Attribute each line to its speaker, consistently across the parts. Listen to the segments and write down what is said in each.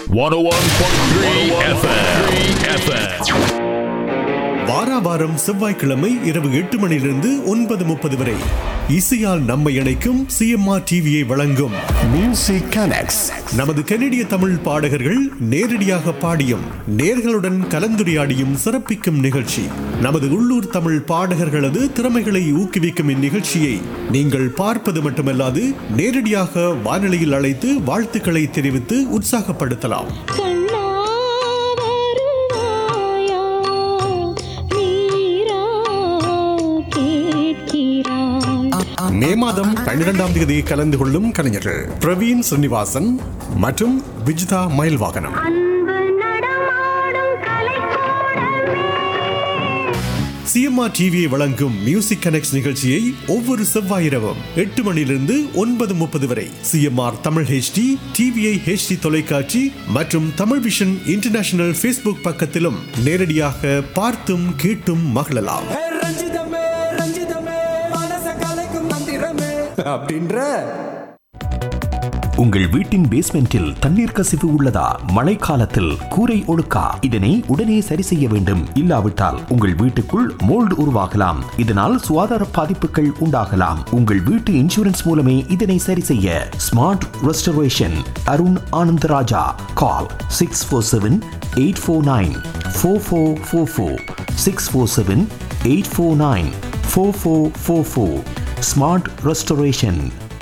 Speaker 1: 101.3 FM.
Speaker 2: வாரா வாரம் செவ்வாய்க்கிழமை இரவு எட்டு மணியிலிருந்து ஒன்பது முப்பது வரை இசையால் நம்மை இணைக்கும் சிஎம்ஆர் டிவியை வழங்கும் மியூசிக் கனெக்ட்ஸ் நமது கனடிய தமிழ் பாடகர்கள் நேரடியாக பாடியும் நேர்களுடன் கலந்துரையாடியும் சிறப்பிக்கும் நிகழ்ச்சி நமது உள்ளூர் தமிழ் பாடகர்களது திறமைகளை ஊக்குவிக்கும் இந்நிகழ்ச்சியை நீங்கள் பார்ப்பது மட்டுமல்லாது நேரடியாக வானொலியில் அழைத்து வாழ்த்துக்களை தெரிவித்து உற்சாகப்படுத்தலாம்
Speaker 3: கண்ணா வருவாயா நீரா கேட்கிறாய்
Speaker 2: மே மாதம் பன்னிரெண்டாம் தேதி கலந்து கொள்ளும் கலைஞர்கள் பிரவீன் ஸ்ரீனிவாசன் மற்றும் விஜிதா மயில்வாகனம்
Speaker 3: அன்பு நடமாடும் கலைக்கூடமே
Speaker 2: சிஎம்ஆர் டிவியை வழங்கும் மியூசிக் கனெக்ட் நிகழ்ச்சியை ஒவ்வொரு செவ்வாய் இரவும் எட்டு மணியிலிருந்து ஒன்பது முப்பது வரை CMR Tamil HD TVI HD தொலைக்காட்சி மற்றும் தமிழ் விஷன் இன்டர்நேஷனல் ஃபேஸ்புக் பக்கத்திலும் நேரடியாக பார்த்தும் கேட்டும் மகிழலாம்
Speaker 4: ஹே ரஞ்சிதமே ரஞ்சிதமே மனச கலைக்கும் மந்திரமே அப்படின்ற
Speaker 5: உங்கள் வீட்டின் பேஸ்மெண்டில் தண்ணீர் கசிவு உள்ளதா மழைக்காலத்தில் கூரை ஒழுக்கா இதனை உடனே சரி செய்ய வேண்டும் இல்லாவிட்டால் உங்கள் வீட்டுக்குள் மோல்டு உருவாகலாம் இதனால் சுகாதார பாதிப்புகள் உண்டாகலாம் உங்கள் வீட்டு இன்சூரன்ஸ் மூலமே இதனை சரி செய்ய smart restoration Arun Anandaraja call six four seven eight four nine four four four four six four seven eight four nine four four four four smart restoration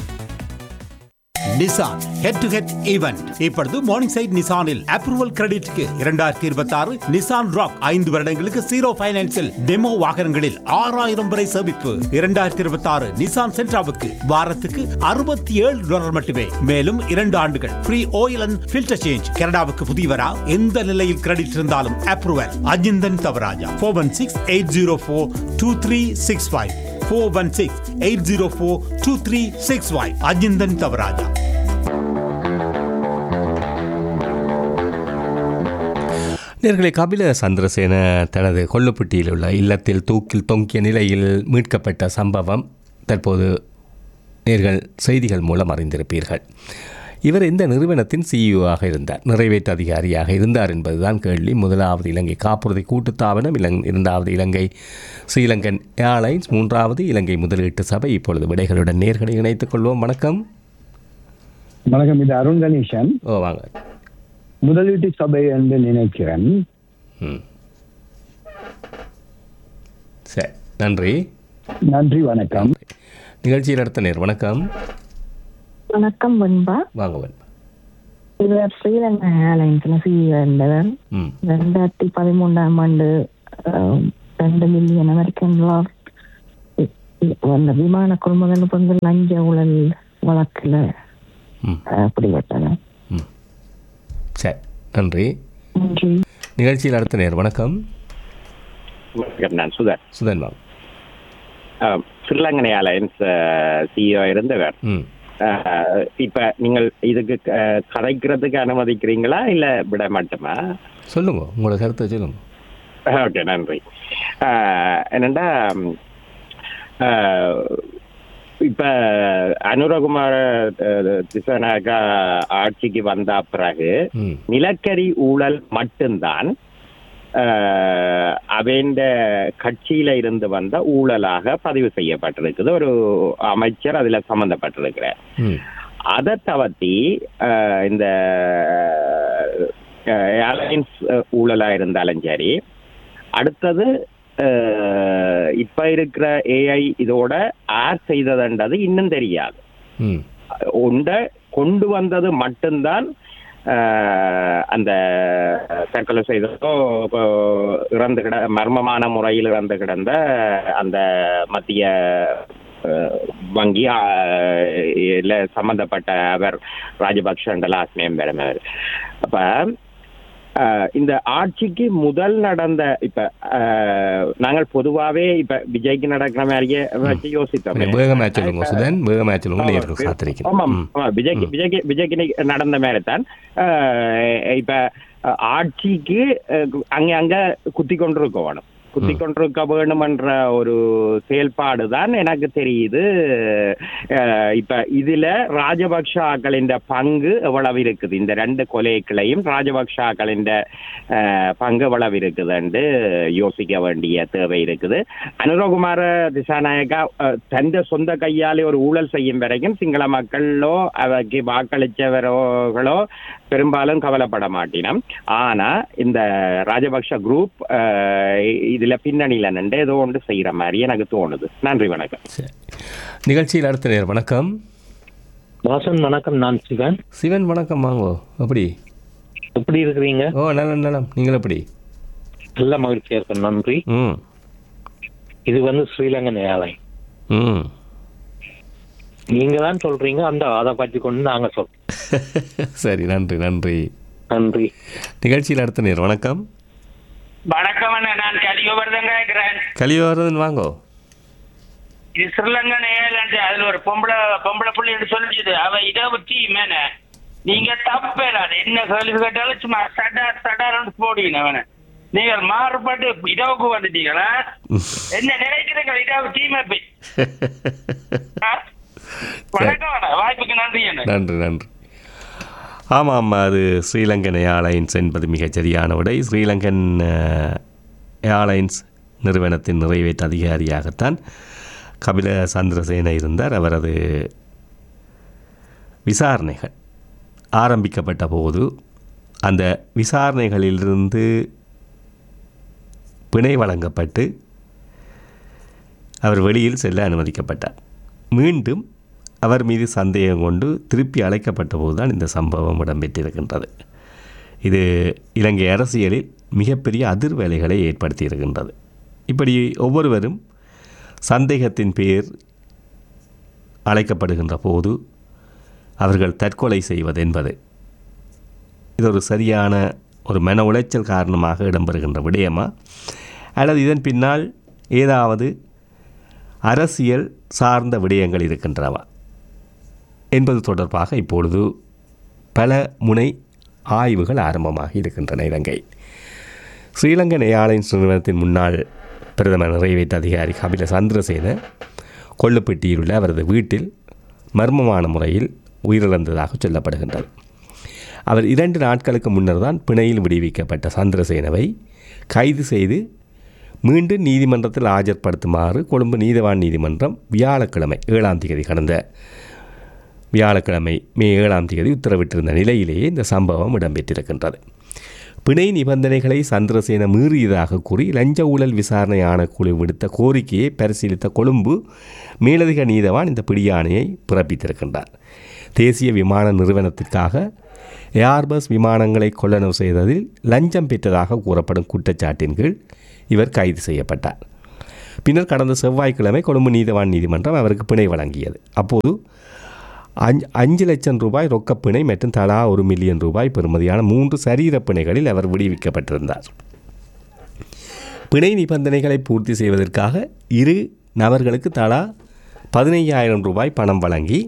Speaker 6: Nissan head to head event இப்பொழுது morning side நிசானில் approval கிரெடிட்க்கு இரண்டாயிரத்தி இருபத்தி ஆறு Nissan rock ஐந்து வருடங்களுக்கு zero பைனான்சில் demo வாகனங்களில் ஆறாயிரம் வரை சேமிப்பு இரண்டாயிரத்தி இருபத்தி ஆறு நிசான் சென்ட்ராவுக்கு வாரத்துக்கு அறுபத்தி ஏழு டாலர் மட்டுமே மேலும் இரண்டு ஆண்டுகள் free oil and filter change கனடாவுக்கு புதியவரா எந்த நிலையில் கிரெடிட் இருந்தாலும் approval Ajinthan Thavarajah four one six eight zero four two three six five four one six eight zero four two three six five Ajinthan Thavarajah
Speaker 7: நேர்களை கபில சந்திரசேன தனது கொல்லுப்பட்டியில் உள்ள இல்லத்தில் தூக்கில் தொங்கிய நிலையில் மீட்கப்பட்ட சம்பவம் தற்போது நேர்கள் செய்திகள் மூலம் அறிந்திருப்பீர்கள் இவர் இந்த நிறுவனத்தின் சிஇஓவாக இருந்தார் நிறைவேற்று அதிகாரியாக இருந்தார் என்பதுதான் கேள்வி முதலாவது இலங்கை காப்புறுதி கூட்டுத்தாபனம் இலங் இரண்டாவது இலங்கை ஸ்ரீலங்கன் ஏர்லைன்ஸ் மூன்றாவது இலங்கை முதலீட்டு சபை இப்பொழுது விடைகளுடன் நேர்களை இணைத்துக் கொள்வோம் வணக்கம்
Speaker 8: வணக்கம் இது அருண் கணேசன்
Speaker 7: ஓ வாங்க
Speaker 8: முதலீட்டு சபை என்று நினைக்கிறேன்
Speaker 7: ம் சரி நன்றி
Speaker 8: நன்றி வணக்கம்
Speaker 7: நிகழ்ச்சியில் அடுத்த நேர் வணக்கம்
Speaker 9: வணக்கம் வெண்பா
Speaker 7: வாங்க வேண்டாம்
Speaker 9: இவர் ஸ்ரீலங்கா ஏர்லைன்ஸ்ல சிஇஓ இருந்தவர்
Speaker 7: ம்
Speaker 9: ரெண்டாயிரத்தி பதிமூன்றாம் ஆண்டு அஹ், ரெண்டு மில்லியன் அமெரிக்கன் டாலர் இ- இ- அந்த விமான கொள்முதல் பங்கு லஞ்ச ஊழல் வழக்குல
Speaker 7: ம்
Speaker 9: அஹ், பிடிபட்டவர்
Speaker 7: ம் சரி நன்றி
Speaker 9: நன்றி
Speaker 7: நிகழ்ச்சியில் அடுத்த நேர் வணக்கம்
Speaker 10: வணக்கம் நான் சுதர்
Speaker 7: சுதன் வாங்க
Speaker 10: அஹ், ஸ்ரீலங்கன் ஏர்லைன்ஸ் சிஇஓ இருந்தவர்
Speaker 7: ம்
Speaker 10: அஹ், இப்ப நீங்கள் இதுக்கு அஹ், கதைக்கிறதுக்கு அனுமதிக்கிறீங்களா இல்ல விட மட்டுமா
Speaker 7: சொல்லுங்க உங்களோட கருத்தை சொல்லுங்க
Speaker 10: ஓகே நன்றி அஹ், என்னண்டா ம், அஹ், இப்ப அனுரகுமார அஹ், திசாநாயக்கா ஆட்சிக்கு வந்த பிறகு
Speaker 7: ம்
Speaker 10: நிலக்கரி ஊழல் மட்டும்தான் அவேண்ட கட்சியில இருந்து வந்த ஊழலாக பதிவு செய்யப்பட்டிருக்குது ஒரு அமைச்சர் அதுல சம்பந்தப்பட்டிருக்கிறார்
Speaker 7: ம்
Speaker 10: அதை தவிர்த்தி அஹ், இந்த ஏர்லைன்ஸ் ஊழலா இருந்தாலும் சரி அடுத்தது அஹ், இப்ப இருக்கிற ஏஐ இதோட ஆட் செய்ததுன்றது இன்னும் தெரியாது
Speaker 7: ம்
Speaker 10: உண்ட கொண்டு வந்தது மட்டும்தான் ஆஹ், அந்த தற்கொலை செய்ததோ இப்போ இறந்து கிட மர்மமான முறையில் இறந்து கிடந்த அந்த மத்திய ஆஹ், வங்கி ஆஹ், இல்ல சம்பந்தப்பட்ட அவர் ராஜபக்ஷ லாஸ்ட் நேம் பெறவர் அப்ப ஆஹ், இந்த ஆட்சிக்கு முதல் நடந்த இப்ப ஆஹ், நாங்கள் பொதுவாவே இப்ப விஜய்க்கு நடக்கிற மாதிரியே வச்சு யோசித்தோம்
Speaker 7: வேகமாக சொல்லுங்க சுதன் வேகமாக சொல்லுங்க நேர்கள்
Speaker 10: ஆமாம்
Speaker 7: காத்திருக்கிறேன் ம்
Speaker 10: ஆமா விஜய்க்கு விஜய்க்கு விஜய்க்கு இன்னைக்கு நடந்த மாதிரி தான் அஹ், இப்ப அஹ், ஆட்சிக்கு அஹ், அங்க அங்க குத்தி கொண்டிருக்க வேணும் குத்தி கொண்டிருக்க வேண்டும் என்ற ஒரு செயல்பாடு தான் எனக்கு தெரியுது அஹ், இப்ப இதுல ராஜபக்ஷாக்களின் பங்கு எவ்வளவு இருக்குது இந்த ரெண்டு கொலைகளையும் ராஜபக்ஷாக்களின் அஹ், பங்கு எவ்வளவு இருக்குதுன்னு யோசிக்க வேண்டிய தேவை இருக்குது அனுரகுமார திசாநாயக்கா அஹ், தந்த சொந்த கையாலே ஒரு ஊழல் செய்யும் வரைக்கும் சிங்கள மக்களோ அவருக்கு வாக்களிச்சவர்களோ பெரும்பாலும் கவலைப்பட மாட்டினோம் ஆனா இந்த ராஜபக்ஷ குரூப் அஹ், இதுல பின்னணியில நின்று ஏதோ ஒன்று செய்யற மாதிரி எனக்கு தோணுது நன்றி வணக்கம்
Speaker 7: சரி நிகழ்ச்சியில் அடுத்த நேர் வணக்கம்
Speaker 11: வாசன் வணக்கம் நான் சிவன்
Speaker 7: சிவன் வணக்கம் வாங்கோ எப்படி
Speaker 11: எப்படி இருக்கிறீங்க
Speaker 7: ஓ நலம் நலம் நீங்கள் எப்படி
Speaker 11: நல்ல மகிழ்ச்சியா இருக்கு நன்றி
Speaker 7: ம்
Speaker 11: இது வந்து ஸ்ரீலங்கன் ஏர்லைன்
Speaker 7: ம்
Speaker 11: நீங்க தான் சொல்றீங்க அந்த அதை பற்றி கொண்டு நாங்க சொல்றோம்
Speaker 7: சரி நன்றி நன்றி
Speaker 11: நன்றி
Speaker 7: நிகழ்ச்சியில் அடுத்த நேர் வணக்கம்
Speaker 12: வணக்கம் அண்ணா நான் கலியோவர்தன் கேட்கிறேன்
Speaker 7: கலிவரதன் வாங்கோ
Speaker 12: இது ஸ்ரீலங்கன் ஏர்லைன்ஸ் அதுல ஒரு பொம்பளை பொம்பளை புள்ளி சொல்லிச்சுது அவ இதை வச்சு மேன நீங்க தப்பேலாது என்ன கேள்வி கேட்டாலும் சும்மா சடார் சடார்னு போடுவீங்க அவனை நீங்கள் மாறுபட்டு இடவுக்கு வந்துட்டீங்களா என்ன நினைக்கிறீங்க இதாவு டீம் அப்பி வணக்கம் அண்ணா வாய்ப்புக்கு நன்றி அண்ணா
Speaker 7: நன்றி நன்றி ஆமாம் ஆமாம் அது ஸ்ரீலங்கன் ஏர்லைன்ஸ் என்பது மிகச் சரியான விடை ஸ்ரீலங்கன் அஹ், ஏர்லைன்ஸ் நிறுவனத்தின் நிறைவேற்று அதிகாரியாகத்தான் கபில சந்திரசேன இருந்தார் அவரது விசாரணைகள் ஆரம்பிக்கப்பட்ட போது அந்த விசாரணைகளிலிருந்து பிணை வழங்கப்பட்டு அவர் வெளியில் செல்ல அனுமதிக்கப்பட்டார் மீண்டும் அவர் மீது சந்தேகம் கொண்டு திருப்பி அழைக்கப்பட்ட போதுதான் இந்த சம்பவம் இடம்பெற்றிருக்கின்றது இது இலங்கை அரசியலில் மிகப்பெரிய அதிர்வேலைகளை ஏற்படுத்தியிருக்கின்றது இப்படி ஒவ்வொருவரும் சந்தேகத்தின் பேர் அழைக்கப்படுகின்ற போது அவர்கள் தற்கொலை செய்வது என்பது இது ஒரு சரியான ஒரு மன உளைச்சல் காரணமாக இடம்பெறுகின்ற விடயமா அல்லது இதன் பின்னால் ஏதாவது அரசியல் சார்ந்த விடயங்கள் இருக்கின்றனவா என்பது தொடர்பாக இப்பொழுது பல முனை ஆய்வுகள் ஆரம்பமாகி இருக்கின்றன இலங்கை ஸ்ரீலங்கன் ஏர்லைன்ஸ் நிறுவனத்தின் முன்னாள் பிரதமர் நிறைவேற்று அதிகாரி கபில சந்திரசேன கொள்ளுப்பட்டியில் உள்ள அவரது வீட்டில் மர்மமான முறையில் உயிரிழந்ததாக சொல்லப்படுகின்றது அவர் இரண்டு நாட்களுக்கு முன்னர் தான் பிணையில் விடுவிக்கப்பட்ட சந்திரசேனவை கைது செய்து மீண்டும் நீதிமன்றத்தில் ஆஜர்படுத்துமாறு கொழும்பு நீதவான் நீதிமன்றம் வியாழக்கிழமை ஏழாம் தேதி கடந்த வியாழக்கிழமை மே ஏழாம் தேதி உத்தரவிட்டிருந்த நிலையிலேயே இந்த சம்பவம் இடம்பெற்றிருக்கின்றது பிணை நிபந்தனைகளை சந்திரசேன மீறியதாக கூறி லஞ்ச ஊழல் விசாரணை ஆணைக்குழு விடுத்த கோரிக்கையை பரிசீலித்த கொழும்பு மேலதிக நீதவான் இந்த பிடியாணையை பிறப்பித்திருக்கின்றார் தேசிய விமான நிறுவனத்திற்காக ஏர்பஸ் விமானங்களை கொள்ளளவு செய்ததில் லஞ்சம் பெற்றதாக கூறப்படும் குற்றச்சாட்டின் கீழ் இவர் கைது செய்யப்பட்டார் பின்னர் கடந்த செவ்வாய்க்கிழமை கொழும்பு நீதவான் நீதிமன்றம் அவருக்கு பிணை வழங்கியது அப்போது அஞ்சு அஞ்சு லட்சம் ரூபாய் ரொக்கப் பிணை மற்றும் தலா ஒரு மில்லியன் ரூபாய் பெறுமதியான மூன்று சரீர பிணைகளில் அவர் விடுவிக்கப்பட்டிருந்தார் பிணை நிபந்தனைகளை பூர்த்தி செய்வதற்காக இரு நபர்களுக்கு தலா பதினையாயிரம் ரூபாய் பணம் வழங்கி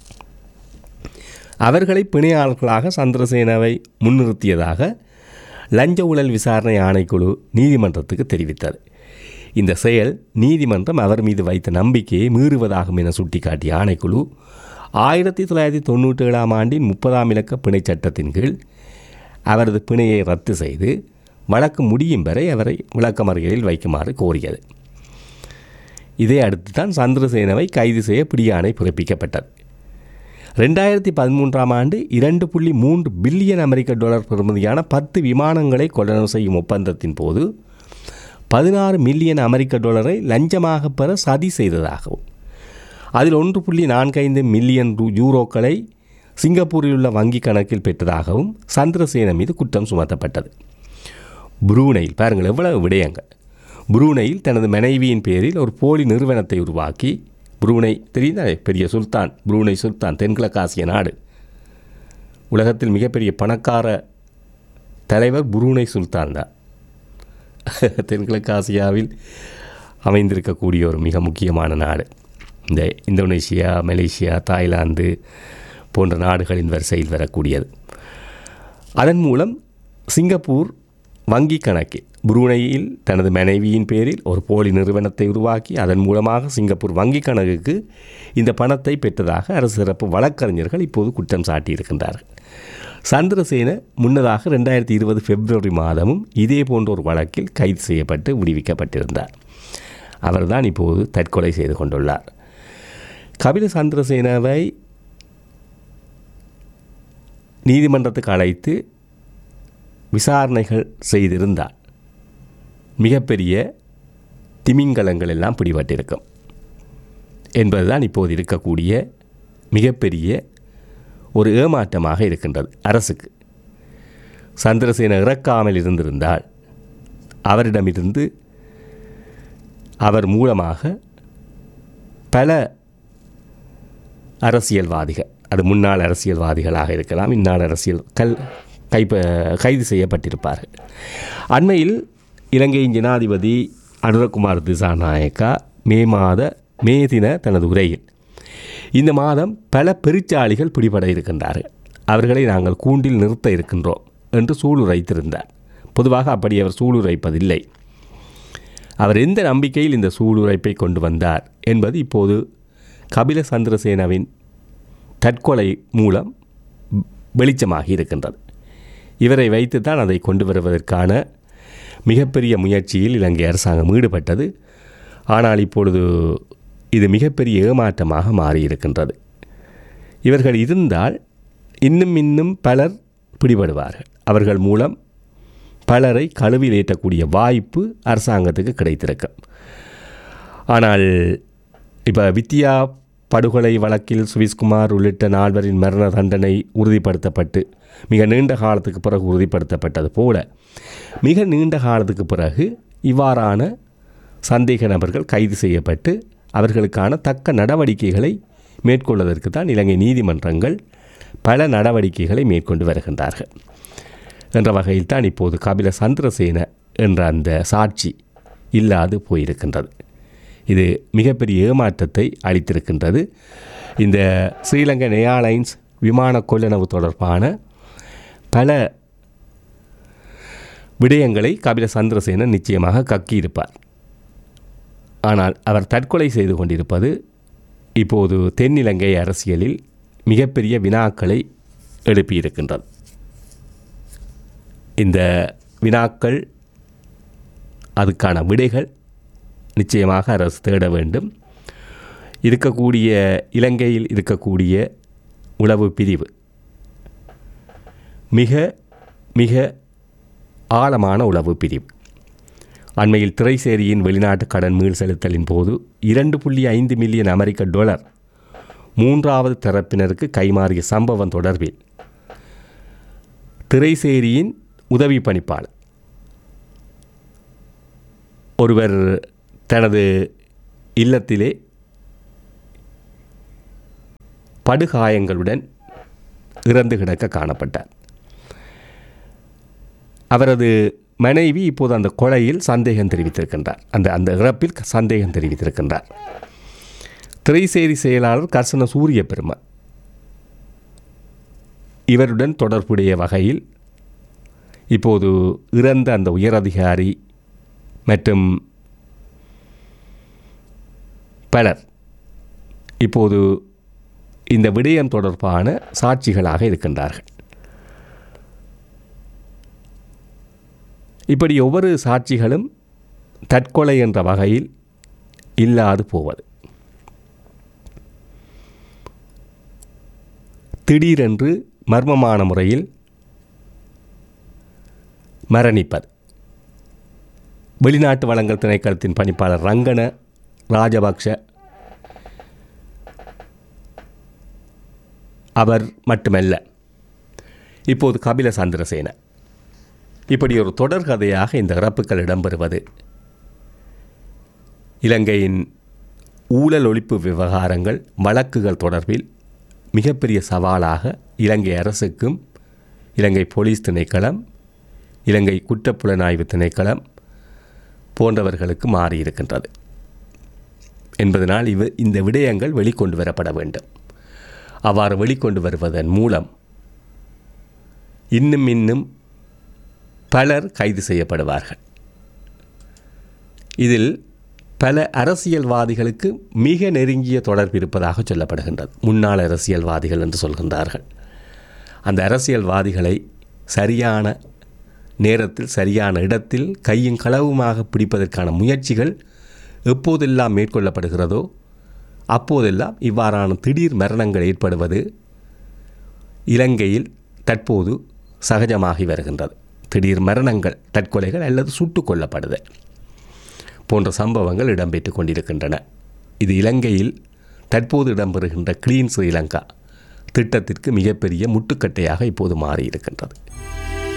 Speaker 7: அவர்களை பிணையாளர்களாக சந்திரசேனாவை முன்னிறுத்தியதாக லஞ்ச ஊழல் விசாரணை ஆணைக்குழு நீதிமன்றத்துக்கு தெரிவித்தது இந்த செயல் நீதிமன்றம் அவர் மீது வைத்த நம்பிக்கையை மீறுவதாகும் என சுட்டிக்காட்டிய ஆணைக்குழு ஆயிரத்தி தொள்ளாயிரத்தி தொண்ணூற்றி ஏழாம் ஆண்டின் முப்பதாம் இலக்க பிணை சட்டத்தின் கீழ் அவரது பிணையை ரத்து செய்து வழக்கு முடியும் வரை அவரை விளக்கமறியலில் வைக்குமாறு கோரியது இதை அடுத்து தான் சந்திரசேனவை கைது செய்ய பிடியாணை பிறப்பிக்கப்பட்டது ரெண்டாயிரத்தி பதிமூன்றாம் ஆண்டு இரண்டு புள்ளி மூன்று பில்லியன் அமெரிக்க டாலர் பெறுமதியான பத்து விமானங்களை கொள்ளளவு செய்யும் ஒப்பந்தத்தின் போது பதினாறு மில்லியன் அமெரிக்க டாலரை லஞ்சமாக பெற சதி செய்ததாகவும் அதில் ஒன்று புள்ளி நான்கைந்து மில்லியன் ரூ யூரோக்களை சிங்கப்பூரில் உள்ள வங்கி கணக்கில் பெற்றதாகவும் சந்திரசேன மீது குற்றம் சுமத்தப்பட்டது புரூனையில் பாருங்கள் எவ்வளவு விடயங்கள் புரூனையில் தனது மனைவியின் பேரில் ஒரு போலி நிறுவனத்தை உருவாக்கி புரூனை தெரியுதா பெரிய சுல்தான் புரூனை சுல்தான் தென்கிழக்காசிய நாடு உலகத்தில் மிகப்பெரிய பணக்கார தலைவர் புரூனை சுல்தான் தான் தென்கிழக்காசியாவில் அமைந்திருக்கக்கூடிய ஒரு மிக முக்கியமான நாடு இந்த இந்தோனேஷியா மலேசியா தாய்லாந்து போன்ற நாடுகளின் வரிசையில் வரக்கூடியது அதன் மூலம் சிங்கப்பூர் வங்கி கணக்கில் புரூனையில் தனது மனைவியின் பேரில் ஒரு போலி நிறுவனத்தை உருவாக்கி அதன் மூலமாக சிங்கப்பூர் வங்கிக் கணக்குக்கு இந்த பணத்தை பெற்றதாக அரசு சிறப்பு வழக்கறிஞர்கள் இப்போது குற்றம் சாட்டியிருக்கின்றார்கள் சந்திரசேன முன்னதாக ரெண்டாயிரத்தி இருபது பிப்ரவரி மாதமும் இதே போன்ற ஒரு வழக்கில் கைது செய்யப்பட்டு விடுவிக்கப்பட்டிருந்தார் அவர்தான் இப்போது தற்கொலை செய்து கொண்டுள்ளார் கபில சந்திரசேனாவை நீதிமன்றத்துக்கு அழைத்து விசாரணைகள் செய்திருந்தால் மிகப்பெரிய திமிங்கலங்கள் எல்லாம் பிடிபட்டிருக்கும் என்பதுதான் இப்போது இருக்கக்கூடிய மிகப்பெரிய ஒரு ஏமாற்றமாக இருக்கின்றது அரசுக்கு சந்திரசேன இறக்காமல் இருந்திருந்தால் அவரிடமிருந்து அவர் மூலமாக பல அரசியல்வாதிகள் அது முன்னாள் அரசியல்வாதிகளாக இருக்கலாம் இந்நாள் அரசியல் கல் கைப்ப கைது செய்யப்பட்டிருப்பார்கள் அண்மையில் இலங்கையின் ஜனாதிபதி அனுரகுமார் திசாநாயக்கா மே மாத மே தின தனது உரையில் இந்த மாதம் பல பெருச்சாளிகள் பிடிபட இருக்கின்றார்கள் அவர்களை நாங்கள் கூண்டில் நிறுத்த இருக்கின்றோம் என்று சூளுரைத்திருந்தார் பொதுவாக அப்படி அவர் சூளுரைப்பதில்லை அவர் எந்த நம்பிக்கையில் இந்த சூளுரைப்பை கொண்டு வந்தார் என்பது இப்போது கபில சந்திரசேனவின் தற்கொலை மூலம் வெளிச்சமாகி இருக்கின்றது இவரை வைத்துத்தான் அதை கொண்டு வருவதற்கான மிகப்பெரிய முயற்சியில் இலங்கை அரசாங்கம் ஈடுபட்டது ஆனால் இப்பொழுது இது மிகப்பெரிய ஏமாற்றமாக மாறியிருக்கின்றது இவர்கள் இருந்தால் இன்னும் இன்னும் பலர் பிடிபடுவார்கள் அவர்கள் மூலம் பலரை கழுவில் ஏற்றக்கூடிய வாய்ப்பு அரசாங்கத்துக்கு கிடைத்திருக்கும் ஆனால் இப்போ வித்யா படுகொலை வழக்கில் சுவிஸ்குமார் உள்ளிட்ட நால்வரின் மரண தண்டனை உறுதிப்படுத்தப்பட்டு மிக நீண்ட காலத்துக்கு பிறகு உறுதிப்படுத்தப்பட்டது போல மிக நீண்ட காலத்துக்கு பிறகு இவ்வாறான சந்தேக நபர்கள் கைது செய்யப்பட்டு அவர்களுக்கான தக்க நடவடிக்கைகளை மேற்கொள்வதற்கு தான் இலங்கை நீதிமன்றங்கள் பல நடவடிக்கைகளை மேற்கொண்டு வருகின்றார்கள் என்ற வகையில் தான் இப்போது கபில சந்திரசேன என்ற அந்த சாட்சி இல்லாது போயிருக்கின்றது இது மிகப்பெரிய ஏமாற்றத்தை அளித்திருக்கின்றது இந்த ஸ்ரீலங்கன் ஏர்லைன்ஸ் விமான கொள்ளளவு தொடர்பான பல விடயங்களை கபில சந்திரசேனன் நிச்சயமாக கக்கியிருப்பார் ஆனால் அவர் தற்கொலை செய்து கொண்டிருப்பது இப்போது தென்னிலங்கை அரசியலில் மிகப்பெரிய வினாக்களை எழுப்பியிருக்கின்றது இந்த வினாக்கள் அதுக்கான விடைகள் நிச்சயமாக அரசு தேட வேண்டும் இருக்கக்கூடிய இலங்கையில் இருக்கக்கூடிய உளவு பிரிவு மிக மிக ஆழமான உளவு பிரிவு அண்மையில் திரைசேரியின் வெளிநாட்டு கடன் மீள் செலுத்தலின் போது இரண்டு புள்ளி ஐந்து மில்லியன் அமெரிக்க டாலர் மூன்றாவது தரப்பினருக்கு கைமாறிய சம்பவம் தொடர்பில் திரைசேரியின் உதவி பணிப்பாளர் ஒருவர் தனது இல்லத்திலே படுகாயங்களுடன் இறந்து கிடக்க காணப்பட்டார் அவரது மனைவி இப்போது அந்த கொலையில் சந்தேகம் தெரிவித்திருக்கின்றார் அந்த அந்த இறப்பில் சந்தேகம் தெரிவித்திருக்கின்றார் திரைசேரி செயலாளர் கர்சன சூரிய பெருமா இவருடன் தொடர்புடைய வகையில் இப்போது இறந்த அந்த உயரதிகாரி மற்றும் பலர் இப்போது இந்த விடயம் தொடர்பான சாட்சிகளாக இருக்கின்றார்கள் இப்படி ஒவ்வொரு சாட்சிகளும் தற்கொலை என்ற வகையில் இல்லாது போவது திடீரென்று மர்மமான முறையில் மரணிப்பது வெளிநாட்டு வளங்கள் திணைக்களத்தின் பணிப்பாளர் ரங்கன ராஜபக்ஷ அவர் மட்டுமல்ல இப்போது கபில சந்திரசேன இப்படி ஒரு தொடர்கதையாக இந்த இறப்புகள் இடம்பெறுவது இலங்கையின் ஊழல் ஒழிப்பு விவகாரங்கள் வழக்குகள் தொடர்பில் மிகப்பெரிய சவாலாக இலங்கை அரசுக்கும் இலங்கை போலீஸ் திணைக்களம் இலங்கை குற்றப்புலனாய்வு திணைக்களம் போன்றவர்களுக்கு மாறியிருக்கின்றது என்பதனால் இவ இந்த விடயங்கள் வெளிக்கொண்டு வரப்பட வேண்டும் அவ்வாறு வெளிக்கொண்டு வருவதன் மூலம் இன்னும் இன்னும் பலர் கைது செய்யப்படுவார்கள் இதில் பல அரசியல்வாதிகளுக்கு மிக நெருங்கிய தொடர்பு இருப்பதாக சொல்லப்படுகின்றது முன்னாள் அரசியல்வாதிகள் என்று சொல்கின்றார்கள் அந்த அரசியல்வாதிகளை சரியான நேரத்தில் சரியான இடத்தில் கையும் களவுமாக பிடிப்பதற்கான முயற்சிகள் எப்போதெல்லாம் மேற்கொள்ளப்படுகிறதோ அப்போதெல்லாம் இவ்வாறான திடீர் மரணங்கள் ஏற்படுவது இலங்கையில் தற்போது சகஜமாகி வருகின்றது திடீர் மரணங்கள் தற்கொலைகள் அல்லது சுட்டுக் கொல்லப்படுதல் போன்ற சம்பவங்கள் இடம்பெற்று கொண்டிருக்கின்றன இது இலங்கையில் தற்போது இடம்பெறுகின்ற கிளீன் ஸ்ரீலங்கா திட்டத்திற்கு மிகப்பெரிய முட்டுக்கட்டையாக இப்போது மாறியிருக்கின்றது